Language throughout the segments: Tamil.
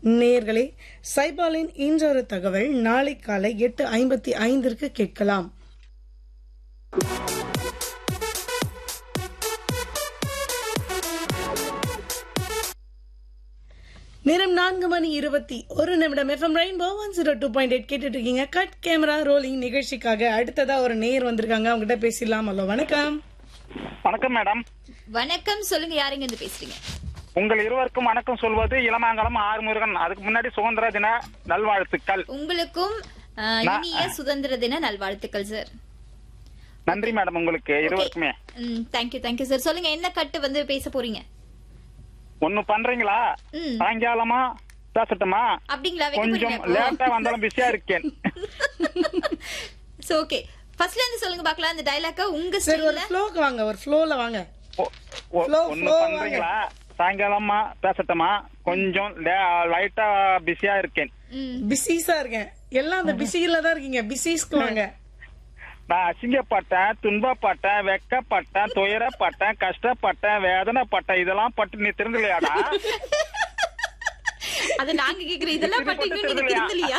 நேயர்களே சைபாலின் இன்றொரு தகவல் நாளை காலை எட்டு ஐம்பத்தி ஐந்திற்கு கேட்கலாம் நேரம் நான்கு மணி இருபத்தி ஒரு நிமிடம் FM rainbow one zero two point eight கேட்டுட்டு இருக்கீங்க கட் கேமரா ரோலிங் நிகழ்ச்சிக்காக அடுத்ததா ஒரு நேயர் வந்திருக்காங்க அவங்க கிட்ட பேசிடலாம் ஹலோ வணக்கம் வணக்கம் மேடம் வணக்கம் சொல்லுங்க யாருங்க இருந்து பேசுறீங்க உங்கள் இருவருக்கும் வணக்கம் சொல்வது இளமாங்கலம் ஆறுமுருகன் அதுக்கு முன்னாடி சுதந்திர தின நல்வாழ்த்துக்கள் உங்களுக்கும் அஹ், இனிய சுதந்திர தின நல்வாழ்த்துக்கள் சார் நன்றி மேடம் உங்களுக்கு இருவருக்குமே தேங்க்யூ தேங்க்யூ சார் சொல்லுங்க என்ன கட்டு வந்து பேச போறீங்க ஒண்ணு பண்றீங்களா ம். சாயங்காலமா பேசட்டுமா அப்படிங்களா வைக்க கொஞ்சம் போறீங்களா லேட்டா வந்தாலும் பிஸியா இருக்கேன் சோ ஓகே ஃபர்ஸ்ட்ல இருந்து சொல்லுங்க பார்க்கலாம் அந்த டயலாக்க உங்க சரி ஒரு ஸ்டைல்ல ஃப்ளோக்கு வாங்க ஒரு ஃப்ளோல வாங்க ஒ- ஒ- Flow, ஒண்ணு flow பண்றீங்களா சாயங்காலமா பேசட்டுமா கொஞ்சம் லைட்டா பிஸியா இருக்கேன் பிஸிஸா இருக்கேன் எல்லாம் அந்த பிஸியில தான் இருக்கீங்க பிஸிஸ்க்கு வாங்க நான் அசிங்கப்பட்டேன் துன்பப்பட்டேன் வெக்கப்பட்டேன் துயரப்பட்டேன் கஷ்டப்பட்டேன் வேதனைப்பட்டேன் இதெல்லாம் பட்டு நீ திருந்தலையாடா அத நாங்க கேக்குற இதெல்லாம் பட்டு இன்னும் நீங்க திருந்தலையா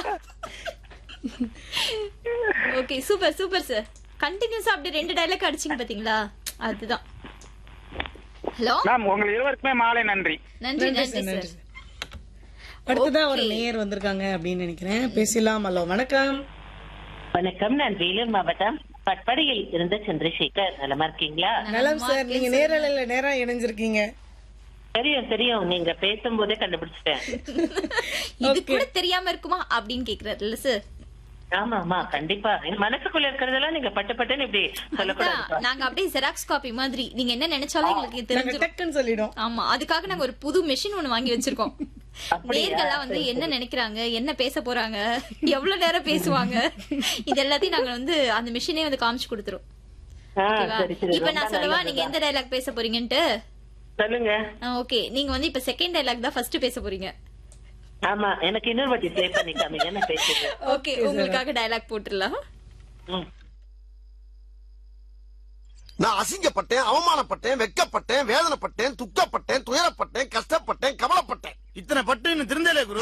ஓகே சூப்பர் சூப்பர் சார் கண்டினியூஸா அப்படியே ரெண்டு டயலாக் அடிச்சீங்க பாத்தீங்களா அதுதான் ஹலோ மேம் உங்கள் இருவருக்குமே மாலை நன்றி நன்றி நன்றி நன்றி சார் நன்றி சார் சார் அடுத்ததா ஒரு நேயர் வந்திருக்காங்க அப்படின்னு நினைக்கிறேன் பேசலாம் ஹலோ வணக்கம் வணக்கம் நான் வேலூர் மாவட்டம் பட்படையில் இருந்த சந்திரசேகர் நலமா இருக்கீங்களா நலம் சார் நீங்க நேரலையில நேரம் இணைஞ்சிருக்கீங்க தெரியும் தெரியும் நீங்க பேசும்போதே கண்டுபிடிச்சிட்டேன் இது கூட தெரியாம இருக்குமா அப்படின்னு கேக்குறாருல்ல சார் ஆமா ஆமா கண்டிப்பா என் மனசுக்குள்ள இருக்கிறதெல்லாம் நீங்க பட்டு பட்டுன்னு இப்படி சொல்லக்கூடாது அதான், நாங்க அப்படியே ஜெராக்ஸ் காப்பி மாதிரி நீங்க என்ன நினைச்சாலும் எங்களுக்கு நாங்க தெரிஞ்சிடும் டக்குன்னு சொல்லிடும் ஆமா அதுக்காக நாங்க ஒரு புது மெஷின் ஒண்ணு வாங்கி வச்சிருக்கோம் நேர்கள்லாம் வந்து என்ன நினைக்கிறாங்க என்ன பேச போறாங்க எவ்வளவு நேரம் பேசுவாங்க இது எல்லாத்தையும் நாங்க வந்து அந்த மிஷினே வந்து காமிச்சு கொடுத்துரும் ஆ, ஓகேவா சரி சரி இப்ப ரொம்ப நான் சொல்லவா நீங்க நல்லதுதான். எந்த டைலாக் பேச போறீங்கன்ட்டு சொல்லுங்க ஓகே நீங்க வந்து இப்ப செகண்ட் டைலாக் தான் ஃபர்ஸ்ட் பேச போறீங்க ஆமா எனக்கு இன்னொரு வாட்டி ப்ளே பண்ணி காமிங்க என்ன பேசுங்க ஓகே உங்களுக்காக டைலாக் போட்டுடலாம் ம். நான் அசிங்கப்பட்டேன் அவமானப்பட்டேன் வெக்கப்பட்டேன் வேதனைப்பட்டேன் துக்கப்பட்டேன் துயரப்பட்டேன் கஷ்டப்பட்டேன் கவலைப்பட்டேன் இத்தனை பட்டு இன்னும் திருந்தலே குரு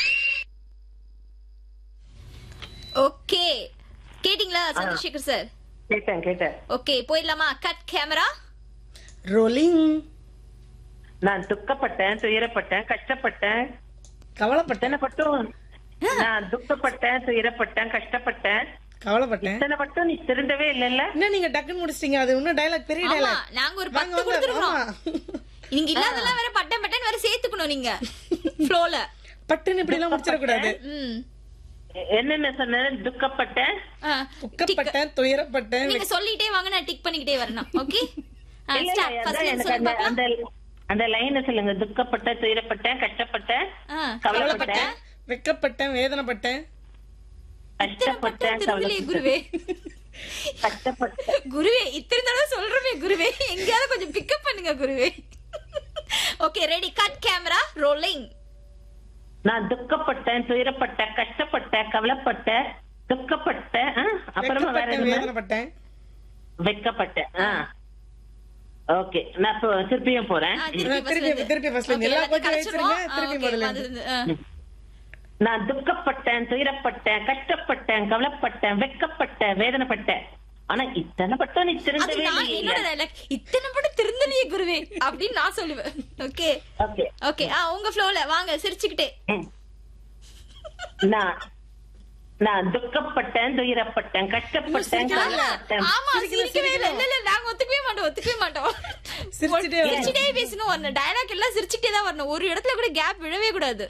ஓகே கேட்டிங்களா சந்திரசேகர் சார் கேட்டேன் கேட்டேன் ஓகே போயிடலாமா கட் கேமரா ரோலிங் நான் துக்கப்பட்டேன் துயரப்பட்டேன் கஷ்டப்பட்டேன் கவலைப்பட்டேன் இத்தனை பட்டும் நான் துக்கப்பட்டேன் துயரப்பட்டேன் கஷ்டப்பட்டேன் கவலைப்பட்டேன் இத்தனை பட்டும் நீ திருந்தவே இல்லைல்ல என்ன நீங்க டக்குன்னு முடிச்சிட்டீங்க அது இன்னும் டைலாக் பெரிய ஆமா டைலாக் நாங்க ஒரு வாங்க, பத்து வாங்க, கொடுத்துருக்கோம் ஆமா. நீங்க இல்லாதெல்லாம் வேற பட்டன் பட்டன் வேற சேர்த்துக்கணும் நீங்க ஃப்ளோல பட்டுன்னு இப்படி எல்லாம் முடிச்சிடக்கூடாது ம் என்னென்ன சொன்ன துக்கப்பட்டேன் ஆ, துக்கப்பட்டேன் துயரப்பட்டேன் நீங்க சொல்லிட்டே வாங்க நான் டிக் பண்ணிக்கிட்டே வரணும் ஓகே இல்ல, இல்ல, அதான் எனக்கு அந்த அந்த அந்த லைன் சொல்லுங்க துக்கப்பட்ட துயரப்பட்டேன் கஷ்டப்பட்டேன் கவலைப்பட்டேன் வெக்கப்பட்டேன் வேதனைப்பட்டேன் கஷ்டப்பட்டேன் திருந்தலையே குருவே கஷ்டப்பட்டேன் குருவே இத்தனை தடவை சொல்றமே குருவே எங்கேயாவது கொஞ்சம் பிக்கப் பண்ணுங்க குருவே okay ready cut camera rolling நான் துக்கப்பட்டேன் துயரப்பட்டேன் கஷ்டப்பட்டேன் கவலைப்பட்டேன் துக்கப்பட்டேன் ஆ, அப்புறமா வேற வெக்கப்பட்டேன் என்ன வேதனைப்பட்டேன் வெக்கப்பட்டேன் ஓகே நான் இப்போ திருப்பியும் போறேன் திருப்பி திருப்பி first ல இருந்து எல்லா கொஞ்சம் வச்சிருங்க திருப்பி முதல்ல இருந்து. நான் துக்கப்பட்டேன் துயரப்பட்டேன் கஷ்டப்பட்டேன் கவலைப்பட்டேன் வெக்கப்பட்டேன் வேதனைப்பட்டேன் ஆனா இத்தனை பட்டம் நீ அது திருந்தவே நான் என்னோட இல்லையே dialogue. இத்தனை படம் திருந்தலையே குருவே அப்படின்னு நான் சொல்லுவேன் ஓகே ஓகே ஓகே ஆ உங்க ஃப்ளோல வாங்க சிரிச்சுக்கிட்டே ம். நான் நான் துக்கப்பட்டேன் துயரப்பட்டேன் கஷ்டப்பட்டேன் கவலைப்பட்டேன் ஆமா சிரிக்கவே இல்ல இல்ல இல்ல நாங்க ஒத்துக்கவே மாட்டோம் ஒத்துக்கவே மாட்டோம் சிரிச்சுட்டே வரணும். சிரிச்சுட்டே பேசணும் வரணும் டயலாக் எல்லாம் சிரிச்சுட்டே தான் வரணும் ஒரு இடத்துல கூட கேப் விழவே கூடாது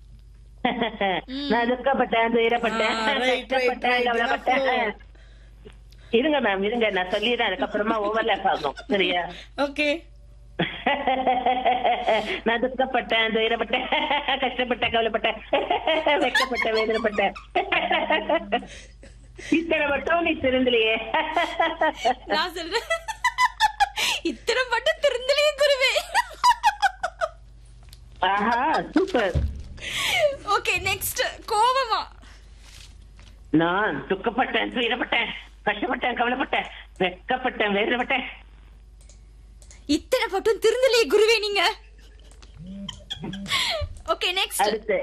நான் துக்கப்பட்டேன் துயரப்பட்டேன் ஆ, right, right, கஷ்டப்பட்டேன் right. கவலைப்பட்டேன் இருங்க மேம் இருங்க நான் சொல்லிடுறேன் அதுக்கப்புறமா ஓவர்லேப் ஆகும் சரியா ஓகே நான் துக்கப்பட்டேன் துயரப்பட்டேன் கஷ்டப்பட்டேன் கவலைப்பட்டேன் வெக்கப்பட்டேன் வேதனைப்பட்டேன் இத்தனை மட்டும் நீ திருந்தலையே நான் சொல்றேன் இத்தனை மட்டும் திருந்தலையே குருவே ஆஹா சூப்பர் ஓகே நெக்ஸ்ட் கோபமா நான் துக்கப்பட்டேன் துயரப்பட்டேன் கஷ்டப்பட்டேன் கவலைப்பட்டேன் வெக்கப்பட்டேன் வேதனைப்பட்டேன் இத்தனை மட்டும் திருந்தலையே குருவே நீங்க ஓகே நெக்ஸ்ட் அடுத்து